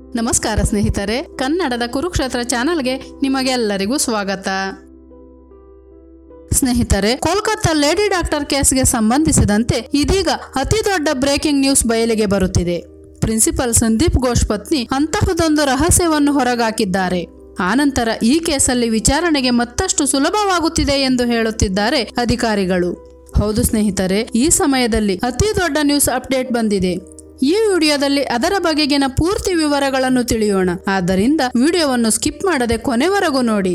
ನಮಸ್ಕಾರ ಸ್ನೇಹಿತರೆ ಕನ್ನಡದ ಕುರುಕ್ಷೇತ್ರ ಚಾನೆಲ್ಗೆ ನಿಮಗೆಲ್ಲರಿಗೂ ಸ್ವಾಗತ ಸ್ನೇಹಿತರೆ ಕೋಲ್ಕತ್ತಾ ಲೇಡಿ ಡಾಕ್ಟರ್ ಕೇಸ್ಗೆ ಸಂಬಂಧಿಸಿದಂತೆ ಇದೀಗ ಅತಿ ದೊಡ್ಡ ಬ್ರೇಕಿಂಗ್ ನ್ಯೂಸ್ ಬಯಲಿಗೆ ಬರುತ್ತಿದೆ ಪ್ರಿನ್ಸಿಪಲ್ ಸಂದೀಪ್ ಘೋಷ್ ಪತ್ನಿ ಅಂತಹುದೊಂದು ರಹಸ್ಯವನ್ನು ಹೊರಗಾಕಿದ್ದಾರೆ ಆನಂತರ ಈ ಕೇಸಲ್ಲಿ ವಿಚಾರಣೆಗೆ ಮತ್ತಷ್ಟು ಸುಲಭವಾಗುತ್ತಿದೆ ಎಂದು ಹೇಳುತ್ತಿದ್ದಾರೆ ಅಧಿಕಾರಿಗಳು ಹೌದು ಸ್ನೇಹಿತರೆ ಈ ಸಮಯದಲ್ಲಿ ಅತಿ ದೊಡ್ಡ ನ್ಯೂಸ್ ಅಪ್ಡೇಟ್ ಬಂದಿದೆ ಈ ವಿಡಿಯೋದಲ್ಲಿ ಅದರ ಬಗೆಗಿನ ಪೂರ್ತಿ ವಿವರಗಳನ್ನು ತಿಳಿಯೋಣ ಆದ್ದರಿಂದ ವಿಡಿಯೋವನ್ನು ಸ್ಕಿಪ್ ಮಾಡದೆ ಕೊನೆವರೆಗೂ ನೋಡಿ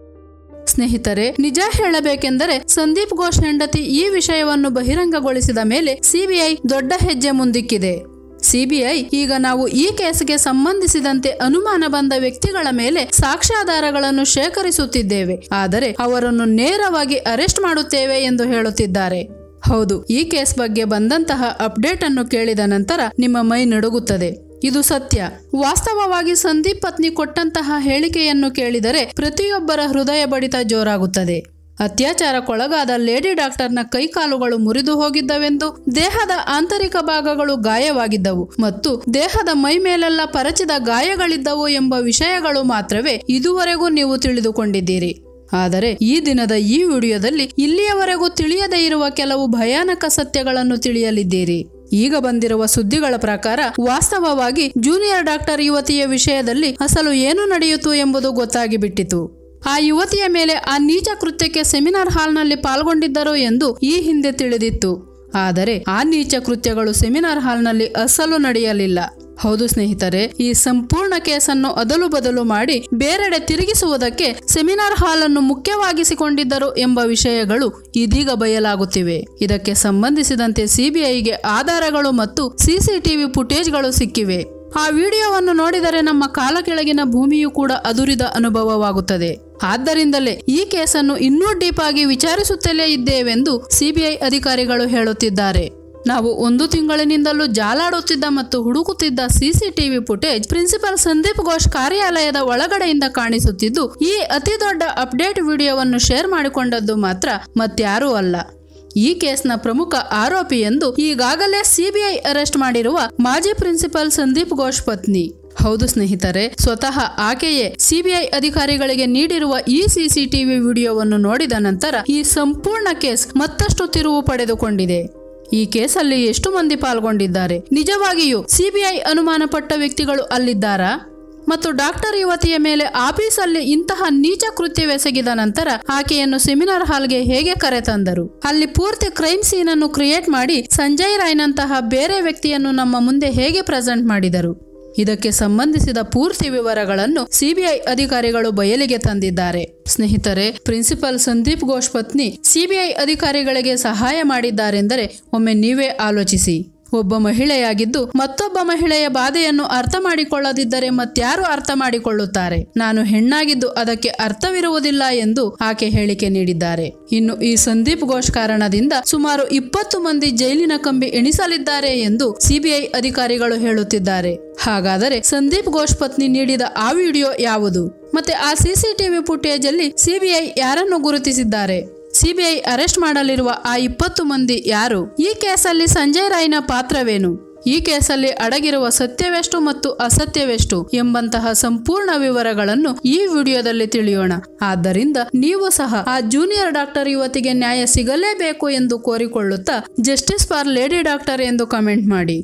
ಸ್ನೇಹಿತರೆ ನಿಜ ಹೇಳಬೇಕೆಂದರೆ ಸಂದೀಪ್ ಘೋಷ್ ಹೆಂಡತಿ ಈ ವಿಷಯವನ್ನು ಬಹಿರಂಗಗೊಳಿಸಿದ ಮೇಲೆ ಸಿಬಿಐ ದೊಡ್ಡ ಹೆಜ್ಜೆ ಮುಂದಿಕ್ಕಿದೆ ಸಿಬಿಐ ಈಗ ನಾವು ಈ ಕೇಸ್ಗೆ ಸಂಬಂಧಿಸಿದಂತೆ ಅನುಮಾನ ಬಂದ ವ್ಯಕ್ತಿಗಳ ಮೇಲೆ ಸಾಕ್ಷ್ಯಾಧಾರಗಳನ್ನು ಶೇಖರಿಸುತ್ತಿದ್ದೇವೆ ಆದರೆ ಅವರನ್ನು ನೇರವಾಗಿ ಅರೆಸ್ಟ್ ಮಾಡುತ್ತೇವೆ ಎಂದು ಹೇಳುತ್ತಿದ್ದಾರೆ ಹೌದು ಈ ಕೇಸ್ ಬಗ್ಗೆ ಬಂದಂತಹ ಅಪ್ಡೇಟ್ ಅನ್ನು ಕೇಳಿದ ನಂತರ ನಿಮ್ಮ ಮೈ ನಡುಗುತ್ತದೆ ಇದು ಸತ್ಯ ವಾಸ್ತವವಾಗಿ ಸಂದೀಪ್ ಪತ್ನಿ ಕೊಟ್ಟಂತಹ ಹೇಳಿಕೆಯನ್ನು ಕೇಳಿದರೆ ಪ್ರತಿಯೊಬ್ಬರ ಹೃದಯ ಬಡಿತ ಜೋರಾಗುತ್ತದೆ ಅತ್ಯಾಚಾರಕ್ಕೊಳಗಾದ ಲೇಡಿ ಡಾಕ್ಟರ್ನ ಕೈಕಾಲುಗಳು ಮುರಿದು ಹೋಗಿದ್ದವೆಂದು ದೇಹದ ಆಂತರಿಕ ಭಾಗಗಳು ಗಾಯವಾಗಿದ್ದವು ಮತ್ತು ದೇಹದ ಮೈ ಮೇಲೆಲ್ಲ ಪರಚಿದ ಗಾಯಗಳಿದ್ದವು ಎಂಬ ವಿಷಯಗಳು ಮಾತ್ರವೇ ಇದುವರೆಗೂ ನೀವು ತಿಳಿದುಕೊಂಡಿದ್ದೀರಿ ಆದರೆ ಈ ದಿನದ ಈ ವಿಡಿಯೋದಲ್ಲಿ ಇಲ್ಲಿಯವರೆಗೂ ತಿಳಿಯದೇ ಇರುವ ಕೆಲವು ಭಯಾನಕ ಸತ್ಯಗಳನ್ನು ತಿಳಿಯಲಿದ್ದೀರಿ ಈಗ ಬಂದಿರುವ ಸುದ್ದಿಗಳ ಪ್ರಕಾರ ವಾಸ್ತವವಾಗಿ ಜೂನಿಯರ್ ಡಾಕ್ಟರ್ ಯುವತಿಯ ವಿಷಯದಲ್ಲಿ ಅಸಲು ಏನು ನಡೆಯಿತು ಎಂಬುದು ಗೊತ್ತಾಗಿ ಬಿಟ್ಟಿತು ಆ ಯುವತಿಯ ಮೇಲೆ ಆ ನೀಚ ಕೃತ್ಯಕ್ಕೆ ಸೆಮಿನಾರ್ ಹಾಲ್ನಲ್ಲಿ ಪಾಲ್ಗೊಂಡಿದ್ದರು ಎಂದು ಈ ಹಿಂದೆ ತಿಳಿದಿತ್ತು ಆದರೆ ಆ ನೀಚ ಕೃತ್ಯಗಳು ಸೆಮಿನಾರ್ ಹಾಲ್ನಲ್ಲಿ ಅಸಲು ನಡೆಯಲಿಲ್ಲ ಹೌದು ಸ್ನೇಹಿತರೆ ಈ ಸಂಪೂರ್ಣ ಕೇಸನ್ನು ಅದಲು ಬದಲು ಮಾಡಿ ಬೇರೆಡೆ ತಿರುಗಿಸುವುದಕ್ಕೆ ಸೆಮಿನಾರ್ ಹಾಲ್ ಅನ್ನು ಮುಖ್ಯವಾಗಿಸಿಕೊಂಡಿದ್ದರು ಎಂಬ ವಿಷಯಗಳು ಇದೀಗ ಬಯಲಾಗುತ್ತಿವೆ ಇದಕ್ಕೆ ಸಂಬಂಧಿಸಿದಂತೆ ಸಿಬಿಐಗೆ ಆಧಾರಗಳು ಮತ್ತು ಸಿಸಿಟಿವಿ ಫುಟೇಜ್ಗಳು ಸಿಕ್ಕಿವೆ ಆ ವಿಡಿಯೋವನ್ನು ನೋಡಿದರೆ ನಮ್ಮ ಕಾಲ ಕೆಳಗಿನ ಭೂಮಿಯೂ ಕೂಡ ಅದುರಿದ ಅನುಭವವಾಗುತ್ತದೆ ಆದ್ದರಿಂದಲೇ ಈ ಕೇಸನ್ನು ಇನ್ನೂ ಡೀಪ್ ಆಗಿ ವಿಚಾರಿಸುತ್ತಲೇ ಇದ್ದೇವೆಂದು ಸಿಬಿಐ ಅಧಿಕಾರಿಗಳು ಹೇಳುತ್ತಿದ್ದಾರೆ ನಾವು ಒಂದು ತಿಂಗಳಿನಿಂದಲೂ ಜಾಲಾಡುತ್ತಿದ್ದ ಮತ್ತು ಹುಡುಕುತ್ತಿದ್ದ CCTV footage principal Sandeep Ghosh ಕಾರ್ಯಾಲಯದ ಒಳಗಡೆಯಿಂದ ಕಾಣಿಸುತ್ತಿದ್ದು ಈ ಅತಿ ದೊಡ್ಡ ಅಪ್ಡೇಟ್ ವಿಡಿಯೋವನ್ನು ಶೇರ್ ಮಾಡಿಕೊಂಡದ್ದು ಮಾತ್ರ ಮತ್ಯಾರೂ ಅಲ್ಲ ಈ ಕೇಸ್ನ ಪ್ರಮುಖ ಆರೋಪಿ ಎಂದು ಈಗಾಗಲೇ ಸಿಬಿಐ ಅರೆಸ್ಟ್ ಮಾಡಿರುವ ಮಾಜಿ ಪ್ರಿನ್ಸಿಪಲ್ ಸಂದೀಪ್ ಘೋಷ್ ಪತ್ನಿ ಹೌದು ಸ್ನೇಹಿತರೆ ಸ್ವತಃ ಆಕೆಯೇ ಸಿಬಿಐ ಅಧಿಕಾರಿಗಳಿಗೆ ನೀಡಿರುವ ಈ ಸಿಸಿಟಿವಿ ವಿಡಿಯೋವನ್ನು ನೋಡಿದ ನಂತರ ಈ ಸಂಪೂರ್ಣ ಕೇಸ್ ಮತ್ತಷ್ಟು ತಿರುವು ಪಡೆದುಕೊಂಡಿದೆ ಈ ಕೇಸಲ್ಲಿ ಎಷ್ಟು ಮಂದಿ ಪಾಲ್ಗೊಂಡಿದ್ದಾರೆ ನಿಜವಾಗಿಯೂ ಸಿಬಿಐ ಅನುಮಾನ ಪಟ್ಟ ವ್ಯಕ್ತಿಗಳು ಅಲ್ಲಿದ್ದಾರಾ ಮತ್ತು ಡಾಕ್ಟರ್ ಯುವತಿಯ ಮೇಲೆ ಆಫೀಸಲ್ಲಿ ಇಂತಹ ನೀಚ ಕೃತ್ಯವೆಸಗಿದ ನಂತರ ಆಕೆಯನ್ನು ಸೆಮಿನಾರ್ ಹಾಲ್ಗೆ ಹೇಗೆ ಕರೆತಂದರು ಅಲ್ಲಿ ಪೂರ್ತಿ ಕ್ರೈಮ್ ಸೀನ್ ಅನ್ನು ಕ್ರಿಯೇಟ್ ಮಾಡಿ ಸಂಜಯ್ ರಾಯ್ನಂತಹ ಬೇರೆ ವ್ಯಕ್ತಿಯನ್ನು ನಮ್ಮ ಮುಂದೆ ಹೇಗೆ ಪ್ರೆಸೆಂಟ್ ಮಾಡಿದರು ಇದಕ್ಕೆ ಸಂಬಂಧಿಸಿದ ಪೂರ್ತಿ ವಿವರಗಳನ್ನು ಸಿಬಿಐ ಅಧಿಕಾರಿಗಳು ಬಯಲಿಗೆ ತಂದಿದ್ದಾರೆ ಸ್ನೇಹಿತರೆ ಪ್ರಿನ್ಸಿಪಲ್ ಸಂದೀಪ್ ಘೋಷ್ ಪತ್ನಿ ಸಿಬಿಐ ಅಧಿಕಾರಿಗಳಿಗೆ ಸಹಾಯ ಮಾಡಿದ್ದಾರೆಂದರೆ ಒಮ್ಮೆ ನೀವೇ ಆಲೋಚಿಸಿ ಒಬ್ಬ ಮಹಿಳೆಯಾಗಿದ್ದು ಮತ್ತೊಬ್ಬ ಮಹಿಳೆಯ ಬಾಧೆಯನ್ನು ಅರ್ಥ ಮಾಡಿಕೊಳ್ಳದಿದ್ದರೆ ಮತ್ಯಾರು ಅರ್ಥ ಮಾಡಿಕೊಳ್ಳುತ್ತಾರೆ ನಾನು ಹೆಣ್ಣಾಗಿದ್ದು ಅದಕ್ಕೆ ಅರ್ಥವಿರುವುದಿಲ್ಲ ಎಂದು ಆಕೆ ಹೇಳಿಕೆ ನೀಡಿದ್ದಾರೆ ಇನ್ನು ಈ ಸಂದೀಪ್ ಘೋಷ್ ಕಾರಣದಿಂದ ಸುಮಾರು ಇಪ್ಪತ್ತು ಮಂದಿ ಜೈಲಿನ ಕಂಬಿ ಎಣಿಸಲಿದ್ದಾರೆ ಎಂದು ಸಿಬಿಐ ಅಧಿಕಾರಿಗಳು ಹೇಳುತ್ತಿದ್ದಾರೆ ಹಾಗಾದರೆ ಸಂದೀಪ್ ಘೋಷ್ ಪತ್ನಿ ನೀಡಿದ ಆ ವಿಡಿಯೋ ಯಾವುದು ಮತ್ತೆ ಆ ಸಿಸಿಟಿವಿ ಫುಟೇಜ್ ಅಲ್ಲಿ ಸಿಬಿಐ ಯಾರನ್ನು ಗುರುತಿಸಿದ್ದಾರೆ ಸಿಬಿಐ ಅರೆಸ್ಟ್ ಮಾಡಲಿರುವ ಆ ಇಪ್ಪತ್ತು ಮಂದಿ ಯಾರು ಈ ಕೇಸಲ್ಲಿ ಸಂಜಯ್ ರಾಯ್ನ ಪಾತ್ರವೇನು ಈ ಕೇಸಲ್ಲಿ ಅಡಗಿರುವ ಸತ್ಯವೆಷ್ಟು ಮತ್ತು ಅಸತ್ಯವೆಷ್ಟು ಎಂಬಂತಹ ಸಂಪೂರ್ಣ ವಿವರಗಳನ್ನು ಈ ವಿಡಿಯೋದಲ್ಲಿ ತಿಳಿಯೋಣ ಆದ್ದರಿಂದ ನೀವು ಸಹ ಆ ಜೂನಿಯರ್ ಡಾಕ್ಟರ್ ಯುವತಿಗೆ ನ್ಯಾಯ ಸಿಗಲೇಬೇಕು ಎಂದು ಕೋರಿಕೊಳ್ಳುತ್ತಾ ಜಸ್ಟಿಸ್ ಫಾರ್ ಲೇಡಿ ಡಾಕ್ಟರ್ ಎಂದು ಕಮೆಂಟ್ ಮಾಡಿ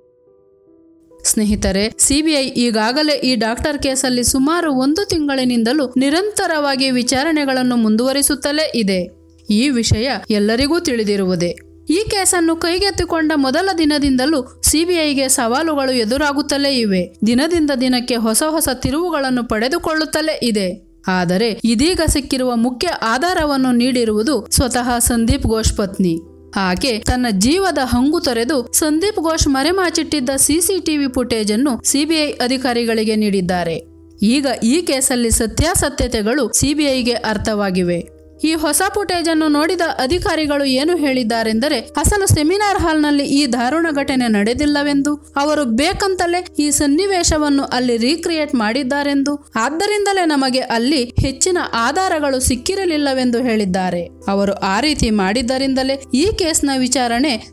ಸ್ನೇಹಿತರೆ ಸಿಬಿಐ ಈಗಾಗಲೇ ಈ ಡಾಕ್ಟರ್ ಕೇಸಲ್ಲಿ ಸುಮಾರು ಒಂದು ತಿಂಗಳಿನಿಂದಲೂ ನಿರಂತರವಾಗಿ ವಿಚಾರಣೆಗಳನ್ನು ಮುಂದುವರಿಸುತ್ತಲೇ ಇದೆ ಈ ವಿಷಯ ಎಲ್ಲರಿಗೂ ತಿಳಿದಿರುವುದೇ ಈ ಕೇಸನ್ನು ಕೈಗೆತ್ತಿಕೊಂಡ ಮೊದಲ ದಿನದಿಂದಲೂ ಸಿಬಿಐಗೆ ಸವಾಲುಗಳು ಎದುರಾಗುತ್ತಲೇ ಇವೆ ದಿನದಿಂದ ದಿನಕ್ಕೆ ಹೊಸ ಹೊಸ ತಿರುವುಗಳನ್ನು ಪಡೆದುಕೊಳ್ಳುತ್ತಲೇ ಇದೆ ಆದರೆ ಇದೀಗ ಸಿಕ್ಕಿರುವ ಮುಖ್ಯ ಆಧಾರವನ್ನು ನೀಡಿರುವುದು ಸ್ವತಃ ಸಂದೀಪ್ ಘೋಷ್ ಪತ್ನಿ ಆಕೆ ತನ್ನ ಜೀವದ ಹಂಗು ತೊರೆದು ಸಂದೀಪ್ ಘೋಷ್ ಮರೆಮಾಚಿಟ್ಟಿದ್ದ ಸಿಸಿಟಿವಿ ಫುಟೇಜ್ ಅನ್ನು ಸಿಬಿಐ ಅಧಿಕಾರಿಗಳಿಗೆ ನೀಡಿದ್ದಾರೆ ಈಗ ಈ ಕೇಸಲ್ಲಿ ಸತ್ಯಾಸತ್ಯತೆಗಳು ಸಿಬಿಐಗೆ ಅರ್ಥವಾಗಿವೆ ಈ ಹೊಸ ಫುಟೇಜ್ ಅನ್ನು ನೋಡಿದ ಅಧಿಕಾರಿಗಳು ಏನು ಹೇಳಿದ್ದಾರೆಂದರೆ ಅಸಲು ಸೆಮಿನಾರ್ ಹಾಲ್ನಲ್ಲಿ ಈ ದಾರುಣ ಘಟನೆ ನಡೆದಿಲ್ಲವೆಂದು ಅವರು ಬೇಕಂತಲೇ ಈ ಸನ್ನಿವೇಶವನ್ನು ಅಲ್ಲಿ ರೀಕ್ರಿಯೇಟ್ ಮಾಡಿದ್ದಾರೆಂದು ಆದ್ದರಿಂದಲೇ ನಮಗೆ ಅಲ್ಲಿ ಹೆಚ್ಚಿನ ಆಧಾರಗಳು ಸಿಕ್ಕಿರಲಿಲ್ಲವೆಂದು ಹೇಳಿದ್ದಾರೆ ಅವರು ಆ ರೀತಿ ಮಾಡಿದ್ದರಿಂದಲೇ ಈ ಕೇಸ್ನ ವಿಚಾರಣೆ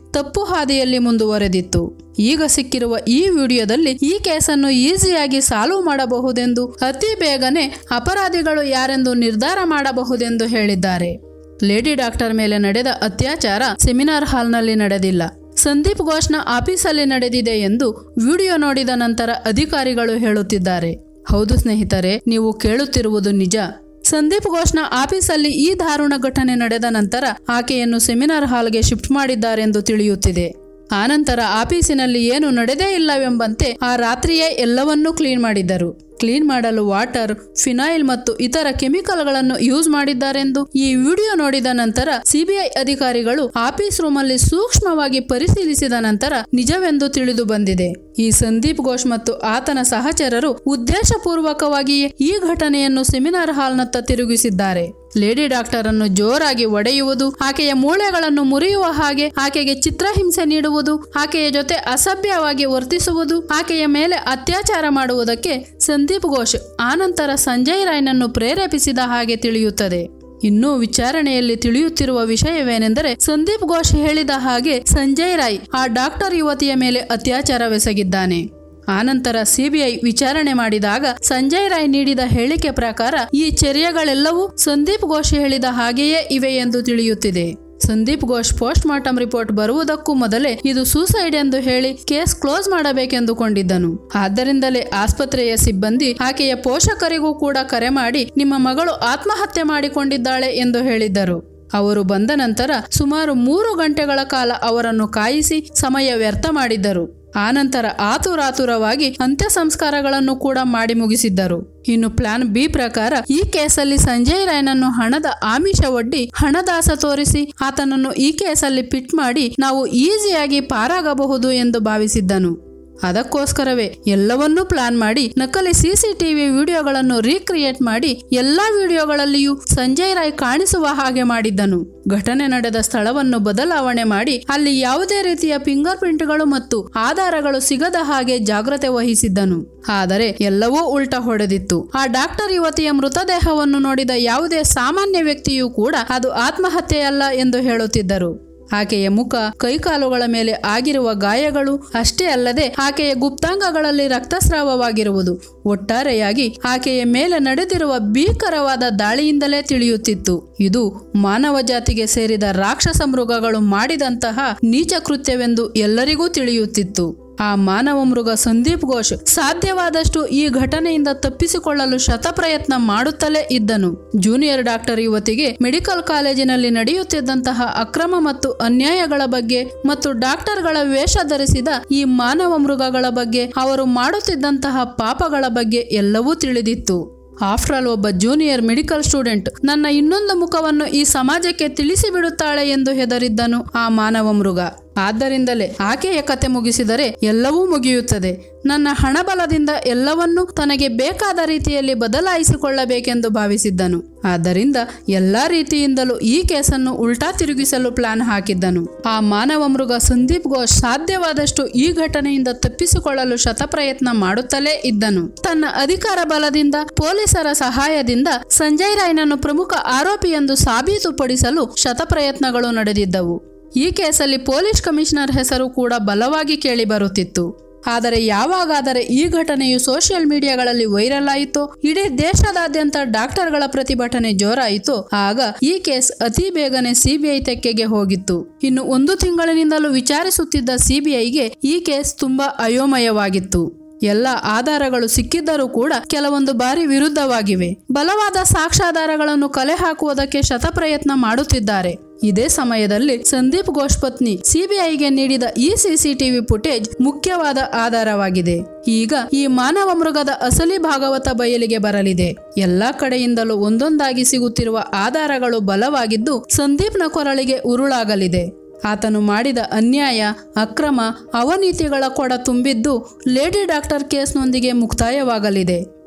ತಪ್ಪು ಹಾದಿಯಲ್ಲಿ ಮುಂದುವರೆದಿತ್ತು ಈಗ ಸಿಕ್ಕಿರುವ ಈ ವಿಡಿಯೋದಲ್ಲಿ ಈ ಕೇಸನ್ನು ಈಸಿಯಾಗಿ ಸಾಲ್ವ್ ಮಾಡಬಹುದೆಂದು ಅತಿ ಬೇಗನೆ ಅಪರಾಧಿಗಳು ಯಾರೆಂದು ನಿರ್ಧಾರ ಮಾಡಬಹುದೆಂದು ಹೇಳಿದ್ದಾರೆ ಲೇಡಿ ಡಾಕ್ಟರ್ ಮೇಲೆ ನಡೆದ ಅತ್ಯಾಚಾರ ಸೆಮಿನಾರ್ ಹಾಲ್ನಲ್ಲಿ ನಡೆದಿಲ್ಲ ಸಂದೀಪ್ ಘೋಷ್ನ ಆಫೀಸಲ್ಲಿ ನಡೆದಿದೆ ಎಂದು ವಿಡಿಯೋ ನೋಡಿದ ನಂತರ ಅಧಿಕಾರಿಗಳು ಹೇಳುತ್ತಿದ್ದಾರೆ ಹೌದು ಸ್ನೇಹಿತರೆ ನೀವು ಕೇಳುತ್ತಿರುವುದು ನಿಜ ಸಂದೀಪ್ ಘೋಷ್ನ ಆಫೀಸಲ್ಲಿ ಈ ದಾರುಣ ಘಟನೆ ನಡೆದ ನಂತರ ಆಕೆಯನ್ನು ಸೆಮಿನಾರ್ ಹಾಲ್ಗೆ ಶಿಫ್ಟ್ ಮಾಡಿದ್ದಾರೆಂದು ತಿಳಿಯುತ್ತಿದೆ ಆನಂತರ ಆಫೀಸಿನಲ್ಲಿ ಏನು ನಡೆದೇ ಇಲ್ಲವೆಂಬಂತೆ ಆ ರಾತ್ರಿಯೇ ಎಲ್ಲವನ್ನೂ ಕ್ಲೀನ್ ಮಾಡಿದ್ದರು ಕ್ಲೀನ್ ಮಾಡಲು ವಾಟರ್ ಫಿನೈಲ್ ಮತ್ತು ಇತರ ಕೆಮಿಕಲ್ಗಳನ್ನು ಯೂಸ್ ಮಾಡಿದ್ದಾರೆಂದು ಈ ವಿಡಿಯೋ ನೋಡಿದ ನಂತರ ಸಿಬಿಐ ಅಧಿಕಾರಿಗಳು ಆಫೀಸ್ ರೂಮಲ್ಲಿ ಸೂಕ್ಷ್ಮವಾಗಿ ಪರಿಶೀಲಿಸಿದ ನಂತರ ನಿಜವೆಂದು ತಿಳಿದು ಬಂದಿದೆ ಈ ಸಂದೀಪ್ ಘೋಷ್ ಮತ್ತು ಆತನ ಸಹಚರರು ಉದ್ದೇಶಪೂರ್ವಕವಾಗಿಯೇ ಈ ಘಟನೆಯನ್ನು ಸೆಮಿನಾರ್ ಹಾಲ್ನತ್ತ ತಿರುಗಿಸಿದ್ದಾರೆ ಲೇಡಿ ಡಾಕ್ಟರ್ ಅನ್ನು ಜೋರಾಗಿ ಒಡೆಯುವುದು ಆಕೆಯ ಮೂಳೆಗಳನ್ನು ಮುರಿಯುವ ಹಾಗೆ ಆಕೆಗೆ ಚಿತ್ರಹಿಂಸೆ ನೀಡುವುದು ಆಕೆಯ ಜೊತೆ ಅಸಭ್ಯವಾಗಿ ವರ್ತಿಸುವುದು ಆಕೆಯ ಮೇಲೆ ಅತ್ಯಾಚಾರ ಮಾಡುವುದಕ್ಕೆ ಸಂದೀಪ್ ಘೋಷ್ ಆನಂತರ ಸಂಜಯ್ ರಾಯ್ನನ್ನು ಪ್ರೇರೇಪಿಸಿದ ಹಾಗೆ ತಿಳಿಯುತ್ತದೆ ಇನ್ನು ವಿಚಾರಣೆಯಲ್ಲಿ ತಿಳಿಯುತ್ತಿರುವ ವಿಷಯವೇನೆಂದರೆ ಸಂದೀಪ್ ಘೋಷ್ ಹೇಳಿದ ಹಾಗೆ ಸಂಜಯ್ ರಾಯ್ ಆ ಡಾಕ್ಟರ್ ಯುವತಿಯ ಮೇಲೆ ಅತ್ಯಾಚಾರವೆಸಗಿದ್ದಾನೆ ಆನಂತರ ಸಿಬಿಐ ವಿಚಾರಣೆ ಮಾಡಿದಾಗ ಸಂಜಯ್ ರಾಯ್ ನೀಡಿದ ಹೇಳಿಕೆ ಪ್ರಕಾರ ಈ ಚರ್ಯಗಳೆಲ್ಲವೂ ಸಂದೀಪ್ ಘೋಷ್ ಹೇಳಿದ ಹಾಗೆಯೇ ಇವೆ ಎಂದು ತಿಳಿಯುತ್ತಿದೆ Sandeep Ghosh post mortem report ಬರುವುದಕ್ಕೂ ಮೊದಲೇ ಇದು ಸೂಸೈಡ್ ಎಂದು ಹೇಳಿ ಕೇಸ್ ಕ್ಲೋಸ್ ಮಾಡಬೇಕೆಂದುಕೊಂಡಿದ್ದನು ಆದ್ದರಿಂದಲೇ ಆಸ್ಪತ್ರೆಯ ಸಿಬ್ಬಂದಿ ಆಕೆಯ ಪೋಷಕರಿಗೂ ಕೂಡ ಕರೆ ಮಾಡಿ ನಿಮ್ಮ ಮಗಳು ಆತ್ಮಹತ್ಯೆ ಮಾಡಿಕೊಂಡಿದ್ದಾಳೆ ಎಂದು ಹೇಳಿದ್ದರು ಅವರು ಬಂದ ನಂತರ ಸುಮಾರು ಮೂರು ಗಂಟೆಗಳ ಕಾಲ ಅವರನ್ನು ಕಾಯಿಸಿ ಸಮಯ ವ್ಯರ್ಥ ಮಾಡಿದ್ದರು ಆನಂತರ ಆತುರಾತುರವಾಗಿ ಅಂತ್ಯ ಸಂಸ್ಕಾರಗಳನ್ನು ಕೂಡ ಮಾಡಿ ಮುಗಿಸಿದ್ದರು ಇನ್ನು ಪ್ಲಾನ್ ಬಿ ಪ್ರಕಾರ ಈ ಕೇಸಲ್ಲಿ ಸಂಜಯ್ ರಾಯ್ನನ್ನು ಹಣದ ಆಮಿಷ ಒಡ್ಡಿ ಹಣದಾಸ ತೋರಿಸಿ ಆತನನ್ನು ಈ ಕೇಸಲ್ಲಿ ಪಿಟ್ ಮಾಡಿ ನಾವು ಈಸಿಯಾಗಿ ಪಾರಾಗಬಹುದು ಎಂದು ಭಾವಿಸಿದ್ದನು ಅದಕ್ಕೋಸ್ಕರವೇ ಎಲ್ಲವನ್ನೂ ಪ್ಲಾನ್ ಮಾಡಿ ನಕಲಿ ಸಿಸಿಟಿವಿ ವಿಡಿಯೋಗಳನ್ನು ರೀಕ್ರಿಯೇಟ್ ಮಾಡಿ ಎಲ್ಲಾ ವಿಡಿಯೋಗಳಲ್ಲಿಯೂ ಸಂಜಯ್ ರಾಯ್ ಕಾಣಿಸುವ ಹಾಗೆ ಮಾಡಿದ್ದನು ಘಟನೆ ನಡೆದ ಸ್ಥಳವನ್ನು ಬದಲಾವಣೆ ಮಾಡಿ ಅಲ್ಲಿ ಯಾವುದೇ ರೀತಿಯ ಫಿಂಗರ್ ಪ್ರಿಂಟ್ಗಳು ಮತ್ತು ಆಧಾರಗಳು ಸಿಗದ ಹಾಗೆ ಜಾಗ್ರತೆ ವಹಿಸಿದ್ದನು ಆದರೆ ಎಲ್ಲವೂ ಉಲ್ಟಾ ಹೊಡೆದಿತ್ತು ಆ ಡಾಕ್ಟರ್ ಯುವತಿಯ ಮೃತದೇಹವನ್ನು ನೋಡಿದ ಯಾವುದೇ ಸಾಮಾನ್ಯ ವ್ಯಕ್ತಿಯೂ ಕೂಡ ಅದು ಆತ್ಮಹತ್ಯೆಯಲ್ಲ ಎಂದು ಹೇಳುತ್ತಿದ್ದರು ಆಕೆಯ ಮುಖ ಕೈಕಾಲುಗಳ ಮೇಲೆ ಆಗಿರುವ ಗಾಯಗಳು ಅಷ್ಟೇ ಅಲ್ಲದೆ ಆಕೆಯ ಗುಪ್ತಾಂಗಗಳಲ್ಲಿ ರಕ್ತಸ್ರಾವವಾಗಿರುವುದು ಒಟ್ಟಾರೆಯಾಗಿ ಆಕೆಯ ಮೇಲೆ ನಡೆದಿರುವ ಭೀಕರವಾದ ದಾಳಿಯಿಂದಲೇ ತಿಳಿಯುತ್ತಿತ್ತು ಇದು ಮಾನವ ಜಾತಿಗೆ ಸೇರಿದ ರಾಕ್ಷಸ ಮೃಗಗಳು ಮಾಡಿದಂತಹ ನೀಚ ಕೃತ್ಯವೆಂದು ಎಲ್ಲರಿಗೂ ತಿಳಿಯುತ್ತಿತ್ತು ಆ ಮಾನವ ಮೃಗ ಸಂದೀಪ್ ಘೋಷ್ ಸಾಧ್ಯವಾದಷ್ಟು ಈ ಘಟನೆಯಿಂದ ತಪ್ಪಿಸಿಕೊಳ್ಳಲು ಶತಪ್ರಯತ್ನ ಮಾಡುತ್ತಲೇ ಇದ್ದನು ಜೂನಿಯರ್ ಡಾಕ್ಟರ್ ಯುವತಿಗೆ ಮೆಡಿಕಲ್ ಕಾಲೇಜಿನಲ್ಲಿ ನಡೆಯುತ್ತಿದ್ದಂತಹ ಅಕ್ರಮ ಮತ್ತು ಅನ್ಯಾಯಗಳ ಬಗ್ಗೆ ಮತ್ತು ಡಾಕ್ಟರ್ಗಳ ವೇಷ ಧರಿಸಿದ ಈ ಮಾನವ ಮೃಗಗಳ ಬಗ್ಗೆ ಅವರು ಮಾಡುತ್ತಿದ್ದಂತಹ ಪಾಪಗಳ ಬಗ್ಗೆ ಎಲ್ಲವೂ ತಿಳಿದಿತ್ತು ಆಫ್ಟರ್ ಆಲ್ ಒಬ್ಬ ಜೂನಿಯರ್ ಮೆಡಿಕಲ್ ಸ್ಟೂಡೆಂಟ್ ನನ್ನ ಇನ್ನೊಂದು ಮುಖವನ್ನು ಈ ಸಮಾಜಕ್ಕೆ ತಿಳಿಸಿಬಿಡುತ್ತಾಳೆ ಎಂದು ಹೆದರಿದ್ದನು ಆ ಮಾನವ ಮೃಗ ಆದ್ದರಿಂದಲೇ ಆಕೆಯ ಕತೆ ಮುಗಿಸಿದರೆ ಎಲ್ಲವೂ ಮುಗಿಯುತ್ತದೆ ನನ್ನ ಹಣಬಲದಿಂದ ಎಲ್ಲವನ್ನೂ ತನಗೆ ಬೇಕಾದ ರೀತಿಯಲ್ಲಿ ಬದಲಾಯಿಸಿಕೊಳ್ಳಬೇಕೆಂದು ಭಾವಿಸಿದ್ದನು ಆದ್ದರಿಂದ ಎಲ್ಲಾ ರೀತಿಯಿಂದಲೂ ಈ ಕೇಸನ್ನು ಉಲ್ಟಾ ತಿರುಗಿಸಲು ಪ್ಲಾನ್ ಹಾಕಿದ್ದನು ಆ ಮಾನವ ಮೃಗ ಸಂದೀಪ್ ಘೋಷ್ ಸಾಧ್ಯವಾದಷ್ಟು ಈ ಘಟನೆಯಿಂದ ತಪ್ಪಿಸಿಕೊಳ್ಳಲು ಶತಪ್ರಯತ್ನ ಮಾಡುತ್ತಲೇ ಇದ್ದನು ತನ್ನ ಅಧಿಕಾರ ಬಲದಿಂದ ಪೊಲೀಸರ ಸಹಾಯದಿಂದ ಸಂಜಯ್ ರಾಯ್ನನ್ನು ಪ್ರಮುಖ ಆರೋಪಿ ಎಂದು ಸಾಬೀತುಪಡಿಸಲು ಶತಪ್ರಯತ್ನಗಳು ನಡೆದಿದ್ದವು ಈ ಕೇಸಲ್ಲಿ ಪೊಲೀಸ್ ಕಮಿಷನರ್ ಹೆಸರು ಕೂಡ ಬಲವಾಗಿ ಕೇಳಿಬರುತ್ತಿತ್ತು ಆದರೆ ಯಾವಾಗಾದರೆ ಈ ಘಟನೆಯು ಸೋಷಿಯಲ್ ಮೀಡಿಯಾಗಳಲ್ಲಿ ವೈರಲ್ ಆಯಿತೋ ಇಡೀ ದೇಶದಾದ್ಯಂತ ಡಾಕ್ಟರ್ಗಳ ಪ್ರತಿಭಟನೆ ಜೋರಾಯಿತು ಆಗ ಈ ಕೇಸ್ ಅತಿ ಬೇಗನೆ ಸಿಬಿಐ ತೆಕ್ಕೆಗೆ ಹೋಗಿತ್ತು ಇನ್ನು ಒಂದು ತಿಂಗಳಿನಿಂದಲೂ ವಿಚಾರಿಸುತ್ತಿದ್ದ ಸಿಬಿಐಗೆ ಈ ಕೇಸ್ ತುಂಬಾ ಅಯೋಮಯವಾಗಿತ್ತು ಎಲ್ಲ ಆಧಾರಗಳು ಸಿಕ್ಕಿದ್ದರೂ ಕೂಡ ಕೆಲವೊಂದು ಬಾರಿ ವಿರುದ್ಧವಾಗಿವೆ ಬಲವಾದ ಸಾಕ್ಷ್ಯಾಧಾರಗಳನ್ನು ಕಲೆ ಹಾಕುವುದಕ್ಕೆ ಶತಪ್ರಯತ್ನ ಮಾಡುತ್ತಿದ್ದಾರೆ ಇದೇ ಸಮಯದಲ್ಲಿ ಸಂದೀಪ್ ಘೋಷ್ ಪತ್ನಿ ಸಿಬಿಐಗೆ ನೀಡಿದ ಈ ಸಿಸಿಟಿವಿ ಫುಟೇಜ್ ಮುಖ್ಯವಾದ ಆಧಾರವಾಗಿದೆ ಈಗ ಈ ಮಾನವ ಮೃಗದ ಅಸಲಿ ಭಾಗವತ ಬಯಲಿಗೆ ಬರಲಿದೆ ಎಲ್ಲಾ ಕಡೆಯಿಂದಲೂ ಒಂದೊಂದಾಗಿ ಸಿಗುತ್ತಿರುವ ಆಧಾರಗಳು ಬಲವಾಗಿದ್ದು ಸಂದೀಪ್ನ ಕೊರಳಿಗೆ ಉರುಳಾಗಲಿದೆ ಆತನು ಮಾಡಿದ ಅನ್ಯಾಯ ಅಕ್ರಮ ಅವನೀತಿಗಳ ಕೊಡ ತುಂಬಿದ್ದು ಲೇಡಿ ಡಾಕ್ಟರ್ ಕೇಸ್ನೊಂದಿಗೆ ಮುಕ್ತಾಯವಾಗಲಿದೆ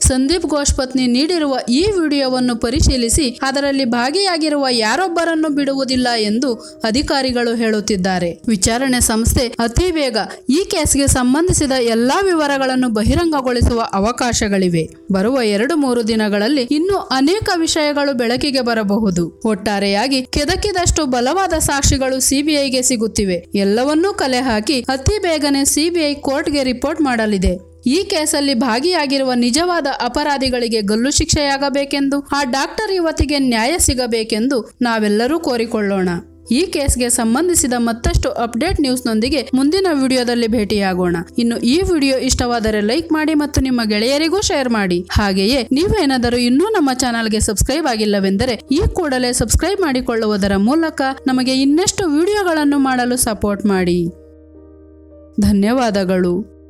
ಸಂದೀಪ್ ಘೋಷ್ ಪತ್ನಿ ನೀಡಿರುವ ಈ ವಿಡಿಯೋವನ್ನು ಪರಿಶೀಲಿಸಿ ಅದರಲ್ಲಿ ಭಾಗಿಯಾಗಿರುವ ಯಾರೊಬ್ಬರನ್ನು ಬಿಡುವುದಿಲ್ಲ ಎಂದು ಅಧಿಕಾರಿಗಳು ಹೇಳುತ್ತಿದ್ದಾರೆ ವಿಚಾರಣೆ ಸಂಸ್ಥೆ ಅತಿ ಬೇಗ ಈ ಕೇಸ್ಗೆ ಸಂಬಂಧಿಸಿದ ಎಲ್ಲಾ ವಿವರಗಳನ್ನು ಬಹಿರಂಗಗೊಳಿಸುವ ಅವಕಾಶಗಳಿವೆ ಬರುವ ಎರಡು ಮೂರು ದಿನಗಳಲ್ಲಿ ಇನ್ನೂ ಅನೇಕ ವಿಷಯಗಳು ಬೆಳಕಿಗೆ ಬರಬಹುದು ಒಟ್ಟಾರೆಯಾಗಿ ಕೆದಕಿದಷ್ಟು ಬಲವಾದ ಸಾಕ್ಷಿಗಳು ಸಿಬಿಐಗೆ ಸಿಗುತ್ತಿವೆ ಎಲ್ಲವನ್ನೂ ಕಲೆ ಹಾಕಿ ಅತಿ ಬೇಗನೆ ಸಿಬಿಐ ಕೋರ್ಟ್ಗೆ ರಿಪೋರ್ಟ್ ಮಾಡಲಿದೆ ಈ ಕೇಸಲ್ಲಿ ಭಾಗಿಯಾಗಿರುವ ನಿಜವಾದ ಅಪರಾಧಿಗಳಿಗೆ ಗಲ್ಲು ಶಿಕ್ಷೆಯಾಗಬೇಕೆಂದು ಆ ಡಾಕ್ಟರ್ ಯುವತಿಗೆ ನ್ಯಾಯ ಸಿಗಬೇಕೆಂದು ನಾವೆಲ್ಲರೂ ಕೋರಿಕೊಳ್ಳೋಣ ಈ ಕೇಸ್ಗೆ ಸಂಬಂಧಿಸಿದ ಮತ್ತಷ್ಟು ಅಪ್ಡೇಟ್ ನ್ಯೂಸ್ನೊಂದಿಗೆ ಮುಂದಿನ ವಿಡಿಯೋದಲ್ಲಿ ಭೇಟಿಯಾಗೋಣ ಇನ್ನು ಈ ವಿಡಿಯೋ ಇಷ್ಟವಾದರೆ ಲೈಕ್ ಮಾಡಿ ಮತ್ತು ನಿಮ್ಮ ಗೆಳೆಯರಿಗೂ ಶೇರ್ ಮಾಡಿ ಹಾಗೆಯೇ ನೀವೇನಾದರೂ ಇನ್ನೂ ನಮ್ಮ ಚಾನಲ್ಗೆ ಸಬ್ಸ್ಕ್ರೈಬ್ ಆಗಿಲ್ಲವೆಂದರೆ ಈ ಕೂಡಲೇ ಸಬ್ಸ್ಕ್ರೈಬ್ ಮಾಡಿಕೊಳ್ಳುವುದರ ಮೂಲಕ ನಮಗೆ ಇನ್ನಷ್ಟು ವಿಡಿಯೋಗಳನ್ನು ಮಾಡಲು ಸಪೋರ್ಟ್ ಮಾಡಿ ಧನ್ಯವಾದಗಳು